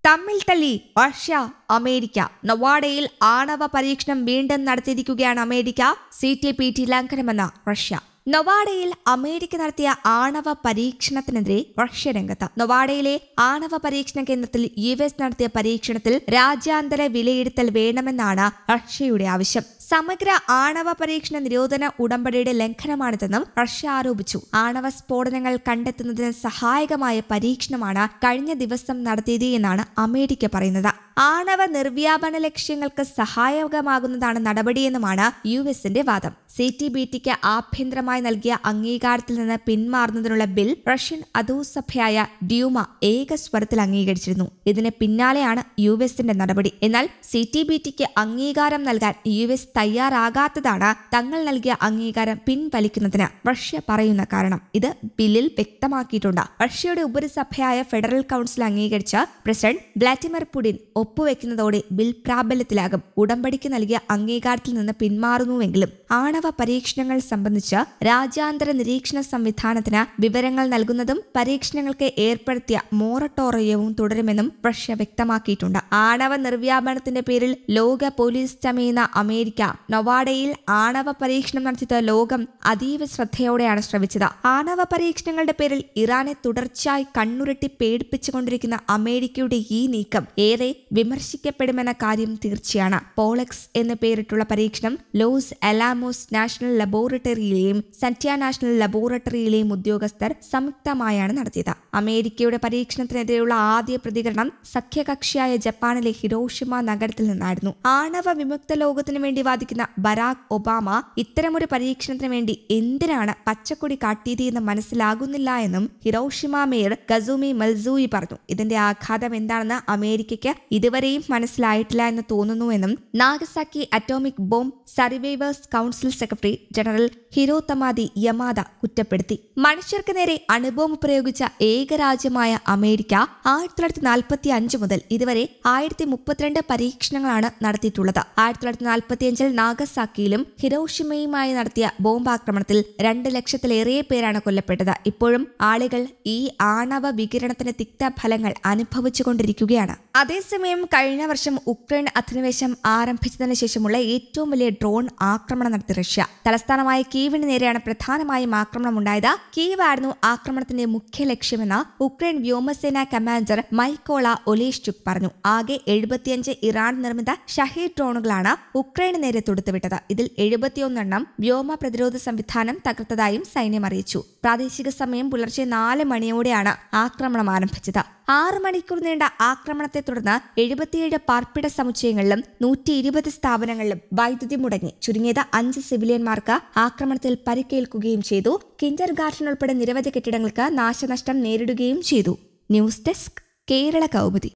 തമ്മിൽ തല്ലി Russia America നൊവാഡയിൽ ആണവ പരീക്ഷണം വീണ്ടും നടത്തിയിരിക്കുകയാണ് America C T B T ലംഘനമെന്ന് റഷ്യ നൊവാഡയിൽ അമേരിക്ക നടത്തിയ ആണവ പരീക്ഷണത്തിനെതിരെ റഷ്യ രംഗത്ത് നൊവാഡയിലെ ആണവ പരീക്ഷണ കേന്ദ്രത്തിൽ യു എസ് നടത്തിയ പരീക്ഷണത്തിൽ രാജ്യാന്തര വിലയിരുത്തൽ വേണമെന്നാണ് റഷ്യയുടെ ആവശ്യം സമഗ്ര ആണവ പരീക്ഷണ നിരോധന ഉടമ്പടിയുടെ ലംഘനമാണിതെന്നും റഷ്യ ആരോപിച്ചു ആണവ സ്ഫോടനങ്ങൾ കണ്ടെത്തുന്നതിന് സഹായകമായ പരീക്ഷണമാണ് കഴിഞ്ഞ ദിവസം നടത്തിയത് എന്നാണ് അമേരിക്ക പറയുന്നത് ആണവ നിർവ്യാപന ലക്ഷ്യങ്ങൾക്ക് സഹായകമാകുന്നതാണ് നടപടിയെന്നുമാണ് യു എസിന്റെ വാദം സി ടി ബി ടിക്ക് ആഭ്യന്തരമായി നൽകിയ അംഗീകാരത്തിൽ നിന്ന് പിന്മാറുന്നതിനുള്ള ബിൽ റഷ്യൻ അധോസഭയായ ഡ്യൂമ ഏക സ്വരത്തിൽ അംഗീകരിച്ചിരുന്നു ഇതിന് പിന്നാലെയാണ് യു എസിന്റെ നടപടി എന്നാൽ സി ടി ബി ടിക്ക് അംഗീകാരം നൽകാൻ യു എസ് തയ്യാറാകാത്തതാണ് തങ്ങൾ നൽകിയ അംഗീകാരം പിൻവലിക്കുന്നതിന് റഷ്യ പറയുന്ന കാരണം ഇത് ബില്ലിൽ വ്യക്തമാക്കിയിട്ടുണ്ട് റഷ്യയുടെ ഉപരിസഭയായ ഫെഡറൽ കൗൺസിൽ അംഗീകരിച്ച പ്രസിഡന്റ് വ്ളാഡിമിർ പുടിൻ ഒപ്പുവെക്കുന്നതോടെ ബിൽ പ്രാബല്യത്തിലാകും ഉടമ്പടിക്ക് നൽകിയ അംഗീകാരത്തിൽ നിന്ന് പിന്മാറുന്നുവെങ്കിലും ആണവ പരീക്ഷണങ്ങൾ സംബന്ധിച്ച് രാജ്യാന്തര നിരീക്ഷണ സംവിധാനത്തിന് വിവരങ്ങൾ നൽകുന്നതും പരീക്ഷണങ്ങൾക്ക് ഏർപ്പെടുത്തിയ മോറട്ടോറിയവും തുടരുമെന്നും റഷ്യ വ്യക്തമാക്കിയിട്ടുണ്ട് ആണവ നിർവ്യാപനത്തിന്റെ പേരിൽ ലോക പോലീസ് ചമയുന്ന അമേരിക്ക നൊവാഡയിൽ ആണവ പരീക്ഷണം നടത്തിയത് ലോകം അതീവ ശ്രദ്ധയോടെയാണ് ശ്രമിച്ചത് ആണവ പരീക്ഷണങ്ങളുടെ പേരിൽ ഇറാനെ തുടർച്ചയായി കണ്ണുരുട്ടി പേടിപ്പിച്ചുകൊണ്ടിരിക്കുന്ന അമേരിക്കയുടെ ഈ നീക്കം ഏറെ വിമർശിക്കപ്പെടുമെന്ന കാര്യം തീർച്ചയാണ് പോളക്സ് എന്ന് പേരിട്ടുള്ള പരീക്ഷണം ലോസ് അലാമോസ് നാഷണൽ ലബോറട്ടറിയിലെയും സന്റ്യ നാഷണൽ ലബോറട്ടറിയിലെയും ഉദ്യോഗസ്ഥർ സംയുക്തമായാണ് നടത്തിയത് അമേരിക്കയുടെ പരീക്ഷണത്തിനെതിരെയുള്ള ആദ്യ പ്രതികരണം സഖ്യകക്ഷിയായ ജപ്പാനിലെ ഹിരോഷിമ നഗരത്തിൽ നിന്നായിരുന്നു ആണവ വിമുക്ത ലോകത്തിനു വേണ്ടി വാദിക്കുന്ന ബരാക് ഒബാമ ഇത്തരമൊരു പരീക്ഷണത്തിന് വേണ്ടി എന്തിനാണ് പച്ചക്കൊടി കാട്ടിയത് എന്ന് മനസ്സിലാകുന്നില്ല എന്നും ഹിരോഷിമ മേയർ ഗസൂമി മൽസൂയി പറഞ്ഞു ഇതിന്റെ ആഘാതം എന്താണെന്ന് അമേരിക്കയ്ക്ക് ഇതുവരെയും മനസ്സിലായിട്ടില്ല എന്ന് തോന്നുന്നുവെന്നും Nagasaki atomic bomb survivors council secretary general Hirotami Yamada കുറ്റപ്പെടുത്തി മനുഷ്യർക്ക് നേരെ അണുബോംബ് പ്രയോഗിച്ച ഏക രാജ്യമായ അമേരിക്ക ആയിരത്തി തൊള്ളായിരത്തി നാൽപ്പത്തി അഞ്ച് മുതൽ ഇതുവരെ ആയിരത്തി മുപ്പത്തിരണ്ട് പരീക്ഷണങ്ങളാണ് നടത്തിയിട്ടുള്ളത് ആയിരത്തി തൊള്ളായിരത്തി നാൽപ്പത്തിയഞ്ചിൽ നാഗസാക്കിയിലും ഹിരോഷിമയുമായി നടത്തിയ ബോംബാക്രമണത്തിൽ രണ്ട് ലക്ഷത്തിലേറെ പേരാണ് കൊല്ലപ്പെട്ടത് ഇപ്പോഴും ആളുകൾ ഈ ആണവ വികിരണത്തിന്റെ തിക്തഫലങ്ങൾ അനുഭവിച്ചുകൊണ്ടിരിക്കുകയാണ് അതേസമയം കഴിഞ്ഞ വർഷം ഉക്രൈൻ അധിനിവേശം ആരംഭിച്ചതിന് ശേഷമുള്ള ഏറ്റവും വലിയ ഡ്രോൺ ആക്രമണം നടത്തി റഷ്യ തലസ്ഥാനമായ കീവിന് നേരെയാണ് പ്രധാനമായും ആക്രമണം ഉണ്ടായത് കീവ് ആയിരുന്നു ആക്രമണത്തിന്റെ മുഖ്യ ലക്ഷ്യമെന്ന് ഉക്രൈൻ വ്യോമസേന കമാൻഡർ മൈക്കോള ഒലേഷ്ചുക് പറഞ്ഞു ആകെ എഴുപത്തിയഞ്ച് ഇറാൻ നിർമ്മിത ഷഹീദ് ഡ്രോണുകളാണ് ഉക്രൈന് നേരെ തൊടുത്തുവിട്ടത് ഇതിൽ എഴുപത്തിയൊന്നെണ്ണം വ്യോമ പ്രതിരോധ സംവിധാനം തകർത്തതായും സൈന്യം അറിയിച്ചു പ്രാദേശിക സമയം പുലർച്ചെ നാല് മണിയോടെയാണ് ആക്രമണം ആരംഭിച്ചത് ആറ് മണിക്കൂർ നീണ്ട ആക്രമണത്തെ തുടർന്ന് എഴുപത്തിയേഴ് പാർപ്പിട സമുച്ചയങ്ങളിലും നൂറ്റി ഇരുപത് സ്ഥാപനങ്ങളിലും വൈദ്യുതി മുടങ്ങി ചുരുങ്ങിയത് അഞ്ച് സിവിലിയന്മാർക്ക് ആക്രമണത്തിൽ പരിക്കേൽക്കുകയും ചെയ്തു കിൻഡർ ഗാർഡൻ ഉൾപ്പെടെ നിരവധി കെട്ടിടങ്ങൾക്ക് നാശനഷ്ടം നേരിടുകയും ചെയ്തു ന്യൂസ് ഡെസ്ക് കേരള കൗമുദി